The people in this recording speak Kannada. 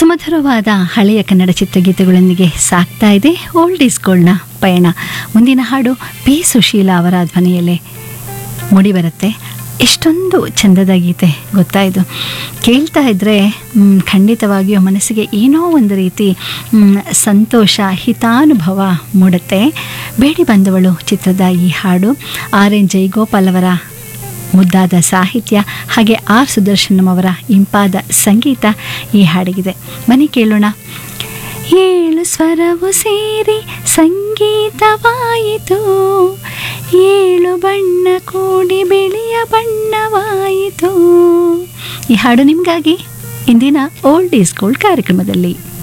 ಸುಮಧುರವಾದ ಹಳೆಯ ಕನ್ನಡ ಚಿತ್ರಗೀತೆಗಳೊಂದಿಗೆ ಸಾಕ್ತಾ ಇದೆ ಓಲ್ಡ್ ಈಸ್ ಗೋಲ್ಡ್ನ ಪಯಣ ಮುಂದಿನ ಹಾಡು ಪಿ ಸುಶೀಲಾ ಅವರ ಧ್ವನಿಯಲ್ಲೇ ಮೂಡಿಬರುತ್ತೆ ಎಷ್ಟೊಂದು ಚಂದದ ಗೀತೆ ಗೊತ್ತಾ ಇದು ಕೇಳ್ತಾ ಇದ್ದರೆ ಮ್, ಖಂಡಿತವಾಗಿಯೂ ಮನಸ್ಸಿಗೆ ಏನೋ ಒಂದು ರೀತಿ ಮ್, ಸಂತೋಷ ಹಿತಾನುಭವ ಮೂಡುತ್ತೆ ಬೇಡಿ ಬಂದವಳು ಚಿತ್ರದ ಈ ಹಾಡು ಆರ್ ಎನ್ ಜೈಗೋಪಾಲ್ ಅವರ ಮುದ್ದಾದ ಸಾಹಿತ್ಯ ಹಾಗೆ ಆರ್ ಸುದರ್ಶನಂ ಅವರ ಇಂಪಾದ ಸಂಗೀತ ಈ ಹಾಡಿಗಿದೆ ಬನ್ನಿ ಕೇಳೋಣ ಏಳು ಸ್ವರವು ಸೇರಿ ಸಂಗೀತವಾಯಿತು ಏಳು ಬಣ್ಣ ಕೂಡಿ ಬಿಳಿಯ ಬಣ್ಣವಾಯಿತು ಈ ಹಾಡು ನಿಮಗಾಗಿ ಇಂದಿನ ಓಲ್ಡ್ ಈಸ್ ಗೋಲ್ಡ್ ಕಾರ್ಯಕ್ರಮದಲ್ಲಿ